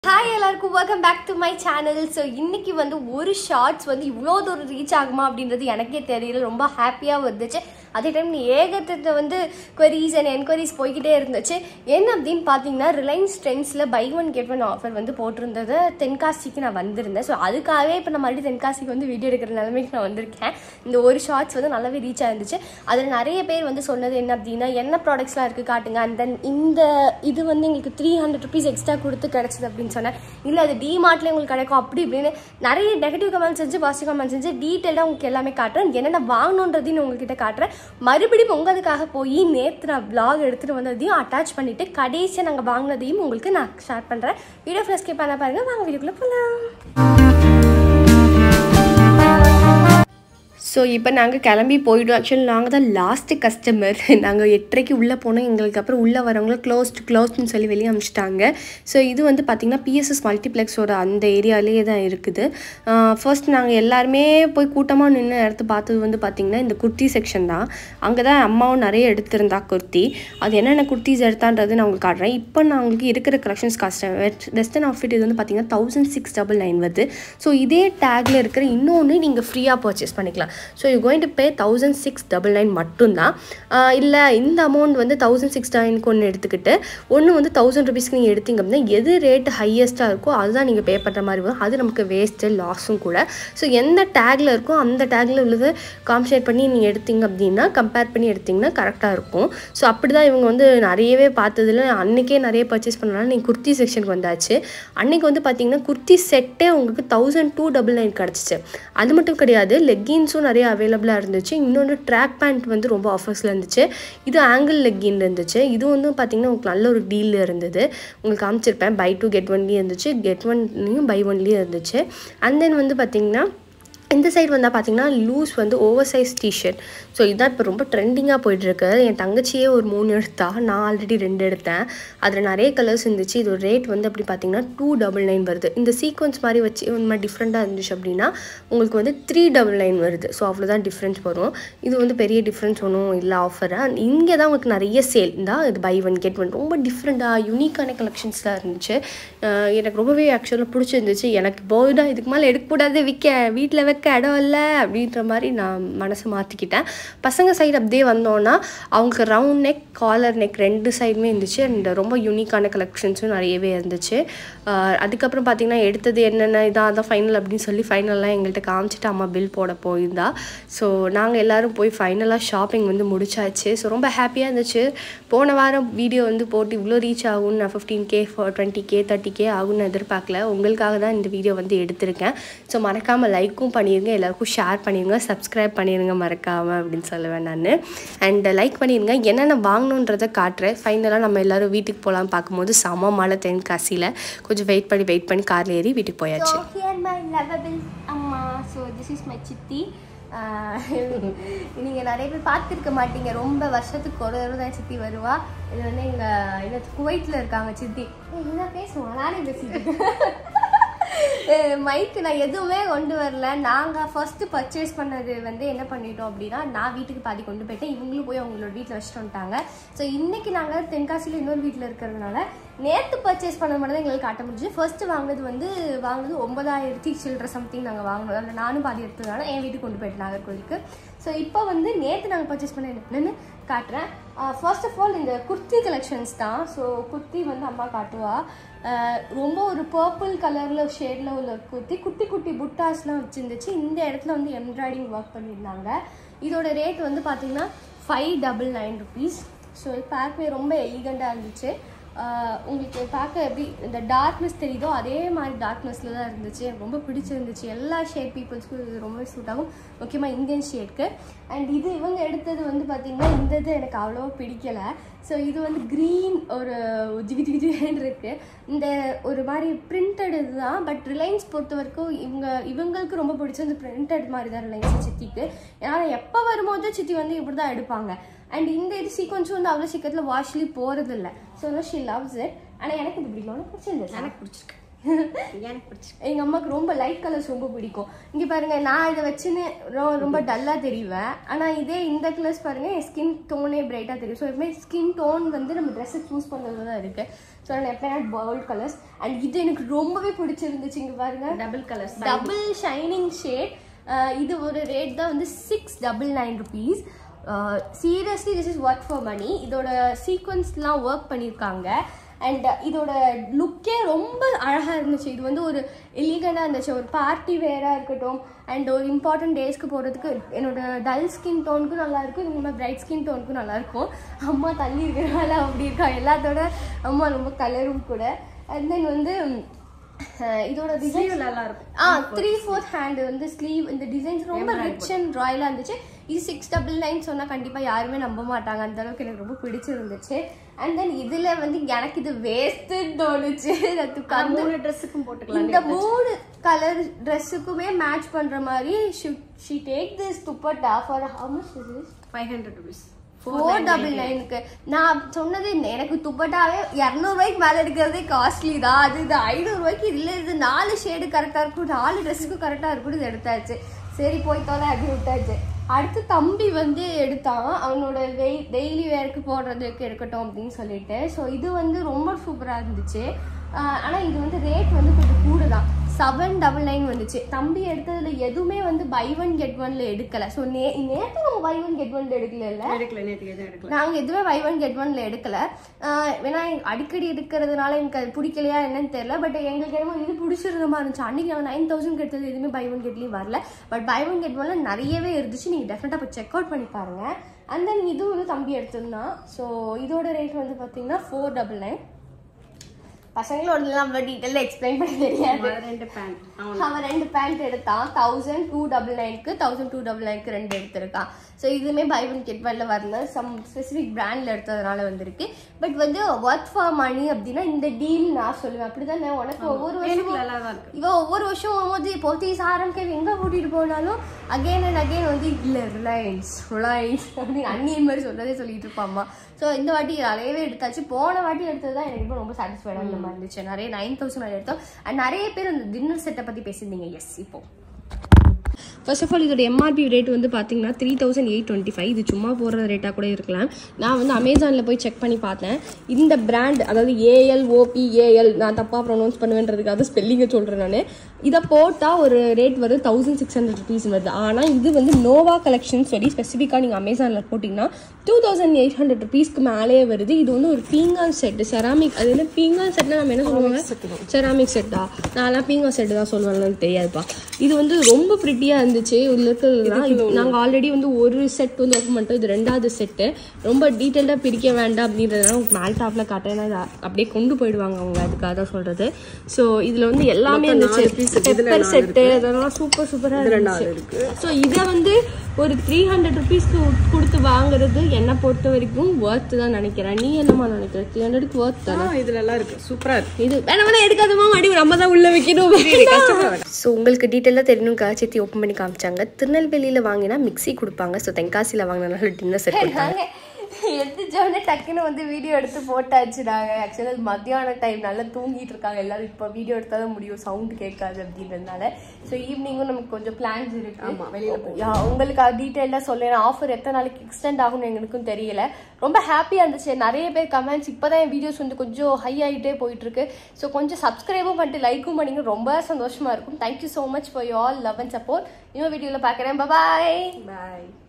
hi எல்லாருக்கும் welcome back to my channel so இன்னைக்கு வந்து ஒரு ஷார்ட்ஸ் வந்து இவ்வளோ தூரம் ரீச் ஆகுமா அப்படின்றது எனக்கே தெரியல ரொம்ப ஹாப்பியாக வந்துச்சு அதே டைம் ஏகத்தை வந்து queries அண்ட் என்கொயரிஸ் போய்கிட்டே இருந்துச்சு என்ன அப்படின்னு பார்த்தீங்கன்னா ரிலையன்ஸ் ட்ரெண்ட்ஸில் buy one get one offer வந்து போட்டிருந்தது தென்காசிக்கு நான் வந்திருந்தேன் ஸோ அதுக்காகவே இப்போ நான் மறுபடியும் தென்காசிக்கு வந்து வீடியோ எடுக்கிற நிலைமைக்கு நான் வந்திருக்கேன் இந்த ஒரு ஷார்ட்ஸ் வந்து நல்லாவே ரீச் ஆயிருந்துச்சு அதில் நிறைய பேர் வந்து சொன்னது என்ன அப்படின்னா என்ன ப்ராடக்ட்ஸ்லாம் இருக்குது காட்டுங்க அண்ட் தென் இந்த இது வந்து எங்களுக்கு த்ரீ ஹண்ட்ரட் ருபீஸ் எக்ஸ்ட்ரா கொடுத்து கிடச்சிது அப்படின்னு சொன்னேன் இல்லை அது டிமார்ட்ல உங்களுக்கு கிடைக்கும் அப்படி இப்படின்னு நிறைய நெகட்டிவ் கமெண்ட் செஞ்சு பாசிட்டிவ் கமெண்ட் செஞ்சு டீட்டெயிலாக உங்களுக்கு எல்லாமே காட்டுறேன் என்னென்ன வாங்கணுன்றதையும் உங்ககிட்ட காட்டுறேன் மறுபடியும் உங்களுக்காக போய் நேற்று நான் vlog எடுத்துகிட்டு வந்ததையும் அட்டாச் பண்ணிவிட்டு கடைசியாக நாங்கள் வாங்கினதையும் உங்களுக்கு நான் ஷேர் பண்ணுறேன் வீடியோ ஃபுல்லாக ஸ்கிப் பண்ண பாருங்கள் வாங்க வீடியோக்குள்ளே போகலாம் ஸோ இப்போ நாங்கள் கிளம்பி போயிடுவோம் ஆக்சுவலி நாங்கள் தான் லாஸ்ட்டு கஸ்டமர் நாங்கள் எட்டரைக்கு உள்ளே போனோம் எங்களுக்கு அப்புறம் உள்ளே வரவங்கள க்ளோஸ்ட் க்ளோஸ்ட்னு சொல்லி வெளியே அனுப்பிச்சிட்டாங்க ஸோ இது வந்து பார்த்திங்கன்னா பிஎஸ்எஸ் மல்டிப்ளெக்ஸோட அந்த ஏரியாலேயே தான் இருக்குது ஃபர்ஸ்ட் நாங்கள் எல்லாருமே போய் கூட்டமாக நின்று இடத்த பார்த்தது வந்து பார்த்திங்கன்னா இந்த குர்த்தி செக்ஷன் தான் அங்கே தான் அம்மாவும் நிறைய எடுத்திருந்தா குர்த்தி அது என்னென்ன குர்த்திஸ் எடுத்தான்றது நான் உங்களுக்கு காட்டுறேன் இப்போ நான் உங்களுக்கு இருக்கிற கலெக்ஷன்ஸ் காஸ்ட் வெஸ்டர்ன் அவுட்ஃபிட் இது வந்து பார்த்திங்கன்னா தௌசண்ட் சிக்ஸ் டபுள் நைன் வருது ஸோ இதே டேக்கில் இருக்கிற இன்னொன்று நீங்கள் ஃப்ரீயாக பர்ச்சேஸ் பண்ணிக்கலாம் so you going to pay thousand six double nine மட்டும்தான் இல்லை இந்த அமௌண்ட் வந்து தௌசண்ட் சிக்ஸ் நைனுக்கு ஒன்று எடுத்துக்கிட்டு ஒன்று வந்து தௌசண்ட் ருபீஸ்க்கு நீங்கள் எடுத்தீங்க அப்படின்னா எது ரேட் ஹையஸ்ட்டாக இருக்கோ அதுதான் நீங்கள் பே பண்ணுற மாதிரி வரும் அது நமக்கு வேஸ்ட்டு லாஸும் கூட ஸோ எந்த டேக்கில் இருக்கோ அந்த டேக்கில் உள்ளதை காம்ஷேட் பண்ணி நீங்கள் எடுத்தீங்க அப்படின்னா கம்பேர் பண்ணி எடுத்திங்கன்னா கரெக்டாக இருக்கும் ஸோ அப்படி தான் இவங்க வந்து நிறையவே பார்த்ததுல அன்றைக்கே நிறைய பர்ச்சேஸ் பண்ணனால நீங்கள் குர்த்தி செக்ஷனுக்கு வந்தாச்சு அன்றைக்கி வந்து பார்த்தீங்கன்னா குர்த்தி செட்டே உங்களுக்கு தௌசண்ட் டூ டபுள் நைன் கிடச்சிச்சு அது மட்டும் கிடையாது லெக்கின்ஸும் நிறைய அவைலபிளாக இருந்துச்சு இன்னொன்று ட்ராக் பேண்ட் வந்து ரொம்ப ஆஃபர்ஸில் இருந்துச்சு இது ஆங்கிள் லெக்கின் இருந்துச்சு இது வந்து பார்த்திங்கன்னா உங்களுக்கு நல்ல ஒரு டீல் இருந்தது உங்களுக்கு காமிச்சிருப்பேன் பை டூ கெட் ஒன்லேயும் இருந்துச்சு கெட் ஒன்லேயும் பை ஒன்லேயும் இருந்துச்சு அண்ட் தென் வந்து பார்த்திங்கன்னா இந்த சைடு வந்தால் பார்த்தீங்கன்னா லூஸ் வந்து ஓவர் சைஸ் டிஷர்ட் ஸோ இதுதான் இப்போ ரொம்ப ட்ரெண்டிங்காக போயிட்டுருக்கு என் தங்கச்சியே ஒரு மூணு எடுத்தா நான் ஆல்ரெடி ரெண்டு எடுத்தேன் அதில் நிறைய கலர்ஸ் இருந்துச்சு இது ஒரு ரேட் வந்து அப்படி பார்த்தீங்கன்னா டூ டபுள் நைன் வருது இந்த சீக்வன்ஸ் மாதிரி வச்சு இந்த மாதிரி டிஃப்ரெண்ட்டாக இருந்துச்சு அப்படின்னா உங்களுக்கு வந்து த்ரீ டபுள் நைன் வருது ஸோ அவ்வளோதான் டிஃப்ரென்ஸ் வரும் இது வந்து பெரிய டிஃப்ரென்ஸ் ஒன்றும் இல்லை ஆஃபராக இங்கே தான் உங்களுக்கு நிறைய சேல் தான் இது பை ஒன் கெட் ஒன் ரொம்ப டிஃப்ரெண்ட்டாக யூனிக்கான கலெக்ஷன்ஸ்லாம் இருந்துச்சு அஹ் எனக்கு ரொம்பவே ஆக்சுவலாக பிடிச்சிருந்துச்சு எனக்கு போய்டா இதுக்கு மேலே எடுக்கக்கூடாது விற்க வீட்டில் வைக்க இடம் இல்லை அப்படின்ற மாதிரி நான் மனசை மாற்றிக்கிட்டேன் பசங்க சைடு அப்படியே வந்தோன்னா அவங்களுக்கு ரவுண்ட் நெக் காலர் நெக் ரெண்டு சைடுமே இருந்துச்சு அண்ட் ரொம்ப யூனிக்கான கலெக்ஷன்ஸும் நிறையவே இருந்துச்சு அஹ் அதுக்கப்புறம் பார்த்தீங்கன்னா எடுத்தது என்னென்ன இதான் அதான் ஃபைனல் அப்படின்னு சொல்லி ஃபைனல்லாம் எங்கள்கிட்ட காமிச்சிட்டு அம்மா பில் போட போயிருந்தா ஸோ நாங்கள் எல்லோரும் போய் ஃபைனலாக ஷாப்பிங் வந்து முடிச்சாச்சு ஸோ ரொம்ப ஹாப்பியாக இருந்துச்சு போன வாரம் வீடியோ வந்து போட்டு இவ்வளோ ரீச் ஆகும்னு நான் fifteen K twenty K thirty K ஆகும்னு எதிர்பார்க்கல உங்களுக்காக தான் இந்த வீடியோ வந்து எடுத்திருக்கேன் ஸோ மறக்காமல் லைக்கும் பண்ணிடுங்க எல்லாருக்கும் ஷேர் பண்ணிடுங்க சப்ஸ்கிரைப் பண்ணிடுங்க மறக்காமல் அப்படின்னு சொல்லுவேன் நான் அண்ட் லைக் பண்ணிடுங்க என்னென்ன வாங்கணுன்றதை காட்டுறேன் ஃபைனலாக நம்ம எல்லோரும் வீட்டுக்கு போகலாம் பார்க்கும்போது செம மழை தென்காசியில் கொஞ்சம் வெயிட் பண்ணி வெயிட் பண்ணி காரில் ஏறி வீட்டுக்கு போயாச்சு ஹியர் மை லவபிள் அம்மா ஸோ திஸ் இஸ் மை சித்தி நீங்கள் நிறைய பேர் பார்த்துருக்க மாட்டீங்க ரொம்ப வருஷத்துக்கு ஒரு தடவை தான் சித்தி வருவா இது வந்து எங்கள் என்ன குவைத்தில் இருக்காங்க சித்தி என்ன பேசுவோம் நானே பேசிட்டு மைக்கு நான் எதுவுமே கொண்டு வரல நாங்கள் ஃபர்ஸ்ட் பர்ச்சேஸ் பண்ணது வந்து என்ன பண்ணிட்டோம் அப்படின்னா நான் வீட்டுக்கு பாதி கொண்டு போயிட்டேன் இவங்களும் போய் அவங்களோட வீட்டில் வச்சுட்டு வந்துட்டாங்க ஸோ இன்னைக்கு நாங்கள் தென்காசியில் இன்னொரு வீட்டில் இருக்கிறதுனால நேற்று பர்ச்சேஸ் பண்ணது மட்டும் தான் எங்களுக்கு காட்ட முடிஞ்சு ஃபர்ஸ்ட் வாங்கினது வந்து வாங்கினது ஒன்பதாயிரத்தி சில்லற சம்திங் நாங்கள் வாங்கினோம் அதில் நானும் பாதி எடுத்ததுனால என் வீட்டுக்கு கொண்டு போயிட்டேன் நாகர்கோவிலுக்கு ஸோ இப்போ வந்து நேற்று நாங்கள் பர்ச்சேஸ் பண்ண என்னன்னு காட்டுறேன் ஃபர்ஸ்ட் ஆஃப் ஆல் இந்த குர்த்தி கலெக்ஷன்ஸ் தான் ஸோ குர்த்தி வந்து அம்மா காட்டுவா அஹ் ரொம்ப ஒரு பர்பிள் கலரில் ஷேடில் உள்ள குர்த்தி குட்டி குட்டி புட்டாஸ்லாம் வச்சுருந்துச்சு இந்த இடத்துல வந்து எம்ப்ராய்டிங் ஒர்க் பண்ணியிருந்தாங்க இதோட ரேட் வந்து பார்த்தீங்கன்னா five double nine rupees so பார்க்கவே ரொம்ப எலிகண்ட்டாக இருந்துச்சு ஆஹ் உங்களுக்கு பார்க்க எப்படி இந்த டார்க்னஸ் தெரியுதோ அதே மாதிரி டார்க்னஸில் தான் இருந்துச்சு எனக்கு ரொம்ப பிடிச்சிருந்துச்சு எல்லா ஷேட் பீப்புள்ஸ்க்கும் இது ரொம்ப சூட் ஆகும் முக்கியமாக இந்தியன் ஷேட்க்கு அண்ட் இது இவங்க எடுத்தது வந்து பார்த்திங்கன்னா இந்த இது எனக்கு அவ்வளோவா பிடிக்கலை ஸோ இது வந்து க்ரீன் ஒரு ஜிகி ஜிகி ஜிகின்னு இருக்குது இந்த ஒரு மாதிரி பிரிண்டட் இதுதான் பட் ரிலையன்ஸ் பொறுத்த வரைக்கும் இவங்க இவங்களுக்கு ரொம்ப பிடிச்ச இந்த பிரிண்டட் மாதிரி தான் ரிலையன்ஸ் சித்திக்கு ஏன்னா எப்போ வரும்போது சித்தி வந்து இப்படி தான் எடுப்பாங்க அண்ட் இந்த இது சீக்வன்ஸும் வந்து அவ்வளோ சீக்கிரத்தில் வாஷ்லி போகிறது இல்லை ஸோ ஷி லவ்ஸ் இட் ஆனால் எனக்கு இது பிடிக்கும் உனக்கு பிடிச்சிருந்துச்சு எனக்கு பிடிச்சிருக்கு எனக்கு பிடிச்சி எங்கள் அம்மாவுக்கு ரொம்ப லைட் கலர்ஸ் ரொம்ப பிடிக்கும் இங்கே பாருங்க நான் இதை வச்சுன்னு ரொ- ரொம்ப டல்லாக தெரிவேன் ஆனால் இதே இந்த கலர்ஸ் பாருங்க என் ஸ்கின் டோனே பிரைட்டாக தெரியும் ஸோ எப்பவுமே ஸ்கின் டோன் வந்து நம்ம ட்ரெஸ்ஸை சூஸ் பண்ணுறது தான் இருக்கு ஸோ நான் எப்போ பவுல் கலர்ஸ் அண்ட் இது எனக்கு ரொம்பவே பிடிச்சிருந்துச்சு இங்கே பாருங்க double colours double shining shade இது ஒரு ரேட் தான் வந்து six double nine rupees seriously this is work for money இதோட சீக்வன்ஸ்லாம் ஒர்க் பண்ணியிருக்காங்க அண்ட் இதோட லுக்கே ரொம்ப அழகாக இருந்துச்சு இது வந்து ஒரு எலிகண்டாக இருந்துச்சு ஒரு பார்ட்டி வேராக இருக்கட்டும் அண்ட் ஒரு இம்பார்ட்டன்ட் டேஸ்க்கு போகிறதுக்கு என்னோட டல் ஸ்கின் டோனுக்கும் நல்லா இருக்கும் இந்த மாதிரி பிரைட் ஸ்கின் டோனுக்கும் நல்லா இருக்கும் அம்மா தள்ளி இருக்கிறனால அப்படி இருக்கா எல்லாத்தோட அம்மா ரொம்ப கலரும் கூட அண்ட் தென் வந்து அஹ் இதோட டிசைன் நல்லா இருக்கும் ஆ த்ரீ ஃபோர்த் ஹேண்ட் வந்து ஸ்லீவ் இந்த டிசைன்ஸ் ரொம்ப ரிச் அண்ட் ராயலாக இருந்துச்சு இது சிக்ஸ் டபுள் நைன் சொன்னால் கண்டிப்பாக யாருமே நம்ப மாட்டாங்க அந்த அளவுக்கு எனக்கு ரொம்ப பிடிச்சிருந்துச்சு அண்ட் தென் இதில் வந்து எனக்கு இது வேஸ்ட்டுன்னு தோணுச்சு நான் துக்காந்து மூணு ட்ரெஸ்ஸுக்கும் போட்டுக்கலாம் இந்த மூணு கலர் ட்ரெஸ்ஸுக்குமே மேட்ச் பண்ணுற மாதிரி she take this dupatta for how much is is five hundred rupees four double நைனுக்கு நான் சொன்னது என்ன, எனக்கு துப்பட்டாவே இரநூறுவாய்க்கு மேலே எடுக்கிறதே காஸ்ட்லி தான் அது இது ஐநூறுரூவாய்க்கு இல்லை இது நாலு ஷேடு கரெக்டாக இருக்கும் நாலு ட்ரெஸ்ஸுக்கும் கரெக்டாக இருக்கும் இது எடுத்தாச்சு சரி போய் தொலை அப்படி விட்டாச்சு அடுத்து தம்பி வந்து எடுத்தான் அவனோட வெய் டெய்லி வேருக்கு போடுறதுக்கு எடுக்கட்டும் அப்படின்னு சொல்லிட்டு ஸோ இது வந்து ரொம்ப சூப்பராக இருந்துச்சு ஆனால் இது வந்து ரேட் வந்து கொஞ்சம் கூட தான் செவன் டபுள் நைன் வந்துச்சு தம்பி எடுத்ததுல எதுவுமே வந்து பை ஒன் கெட் ஒன்ல எடுக்கல ஸோ நே நேற்று நம்ம பை ஒன் கெட் ஒன்ல எடுக்கல எடுக்கல நேற்றுக்கு எதுவும் எடுக்கல நாங்க எதுவுமே பை ஒன் கெட் ஒன்ல எடுக்கல ஆஹ் வேணா எனக்கு அடிக்கடி எடுக்கிறதுனால எனக்கு அது பிடிக்கலையா என்னன்னு தெரியல பட் எங்களுக்கு என்னமோ இது பிடிச்சிருந்த மாதிரி இருந்துச்சு அன்னைக்கு நாங்கள் நைன் தௌசண்ட் எடுத்தது எதுவுமே பை ஒன் கெட்லேயும் வரல பட் பை ஒன் கெட் ஒன்ல நிறையவே இருந்துச்சு நீங்க டெஃபினட்டாக போய் செக் அவுட் பண்ணி பாருங்க அண்ட் தென் இது வந்து தம்பி எடுத்திருந்தான் ஸோ இதோட ரேட் வந்து பார்த்தீங்கன்னா ஃபோர் டபுள் நைன் பசங்களோட நம்ம டீட்டெயிலில் எக்ஸ்பிளைன் பண்ண தெரியாது ரெண்டு பேண்ட் அவன் அவன் ரெண்டு பேண்ட் எடுத்தான் தௌசண்ட் டூ டபுள் நைனுக்கு தௌசண்ட் டூ டபுள் நைனுக்கு ரெண்டு எடுத்திருக்கான் ஸோ இதுவுமே பை ஒன் கெட் ஒன்ல வரல சம் ஸ்பெசிஃபிக் பிராண்ட்ல எடுத்ததுனால வந்திருக்கு பட் வந்து ஒர்க் ஃபார் மணி அப்படின்னா இந்த டீல் நான் சொல்லுவேன் அப்படிதானே உனக்கு ஒவ்வொரு எனக்கு வருஷமும் நல்லா தான் இருக்கு இவ ஒவ்வொரு வருஷம் போகும்போது போத்தீஸ் ஆரம்பிக்க எங்க கூட்டிட்டு போனாலும் அகைன் அண்ட் அகைன் வந்து இல்ல ரிலையன்ஸ் ரிலையன்ஸ் அப்படின்னு அந்நியன் மாதிரி சொல்றதே சொல்லிட்டு இருப்பாம்மா ஸோ இந்த வாட்டி நிறையவே எடுத்தாச்சு போன வாட்டி எடுத்தது தான் எனக்கு இப்போ ரொம்ப சாட்டிஸ்ஃபைடாக இந்த மாதிரி இருந்துச்சு நிறைய நைன் தௌசண்ட் எடுத்தோம் அண்ட் நிறைய பேர் அந்த டின்னர் செட்டை பத்தி பேசியிருந்தீங்க எஸ் இப்போ ஃபர்ஸ்ட் ஆஃப் ஆல் இதோட எம்ஆர்பி ரேட் வந்து பார்த்தீங்கன்னா three thousand eight twenty five இது சும்மா போடுற ரேட்டாக கூட இருக்கலாம் நான் வந்து அமேசானில் போய் செக் பண்ணி பார்த்தேன் இந்த பிராண்ட் அதாவது ஏஎல் ஓபி ஏஎல் நான் தப்பாக ப்ரொனவுன்ஸ் பண்ணுவேன்றதுக்காக ஸ்பெல்லிங்கை சொல்கிறேன் நான் இதை போட்டால் ஒரு ரேட் வருது தௌசண்ட் சிக்ஸ் ஹண்ட்ரட் ருபீஸ் வருது ஆனால் இது வந்து நோவா கலெக்ஷன் சொல்லி ஸ்பெசிஃபிக்காக நீங்கள் அமேசானில் போட்டிங்கன்னா டூ தௌசண்ட் எயிட் ஹண்ட்ரட் ருபீஸ்க்கு மேலேயே வருது இது வந்து ஒரு பீங்கான் செட்டு செராமிக் அது என்ன பீங்கான் செட்னா நம்ம என்ன சொல்லுவாங்க செராமிக் செட்டா நான்லாம் பீங்கா செட்டு தான் சொல்லுவேன் தெரியாதுப்பா இது வந்து ரொம்ப ப்ரிட்டியாக இருந்துச்சு இதில் இருக்கிறதுலாம் நாங்கள் ஆல்ரெடி வந்து ஒரு செட் வந்து ஓப்பன் பண்ணிட்டோம் இது ரெண்டாவது செட்டு ரொம்ப டீட்டெயிலாக பிரிக்க வேண்டாம் அப்படின்றதுனால உங்களுக்கு மேல் டாப்பில் காட்டேன் ஏன்னா இதை அப்படியே கொண்டு போயிடுவாங்க அவங்க அதுக்காக தான் சொல்கிறது ஸோ இதில் வந்து எல்லாமே இருந்துச்சு பெப்பர் செட்டு அதெல்லாம் சூப்பர் சூப்பராக இருந்துச்சு ஸோ இதை வந்து ஒரு த்ரீ ஹண்ட்ரட் ருபீஸ்க்கு கொடுத்து வாங்குறது என்னை பொறுத்த வரைக்கும் ஒர்த்து தான் நினைக்கிறேன் நீ என்னமா நினைக்கிற த்ரீ ஹண்ட்ரட்க்கு ஒர்த் தானே இதுல எல்லாம் இருக்கு சூப்பரா இருக்கு இது வேணா வேணா எடுக்காதமா மடி நம்ம தான் உள்ள வைக்கணும் ஸோ உங்களுக்கு டீட்டெயிலாக தெரியணுக்காக சேர்த்து ஓப்பன் பண்ணி காமிச்சாங்க திருநெல்வேலியில் வாங்கினா மிக்ஸி கொடுப்பாங்க ஸோ தென்காசியில் வாங்கினால டின்னர் செட் கொடுத்தாங்க எந்திரிச்சோடனே டக்குன்னு வந்து வீடியோ எடுத்து போட்டாச்சு நாங்கள் ஆக்சுவலாக அது மத்தியான டைம் நல்லா தூங்கிட்டு இருக்காங்க எல்லாரும் இப்போ வீடியோ எடுத்தால் தான் முடியும் சவுண்ட் கேட்காது அப்படின்றதுனால ஸோ ஈவினிங்கும் நமக்கு கொஞ்சம் பிளான்ஸ் இருக்கு ஆமா, வெளியில யா, உங்களுக்கு டீட்டெயிலாக சொல்லேன் ஆஃபர் எத்தனை நாளைக்கு எக்ஸ்டெண்ட் ஆகும்னு எங்களுக்கும் தெரியல ரொம்ப ஹாப்பியாக இருந்துச்சு நிறைய பேர் கமெண்ட்ஸ் இப்போ தான் என் வீடியோஸ் வந்து கொஞ்சம் ஹை ஆகிட்டே போயிட்டு இருக்கு ஸோ கொஞ்சம் சப்ஸ்கிரைபும் பண்ணிட்டு லைக்கும் பண்ணிங்க ரொம்ப சந்தோஷமா இருக்கும் thank you so much for you all love and support இன்னொரு வீடியோவில் பார்க்குறேன் பாய் பாய்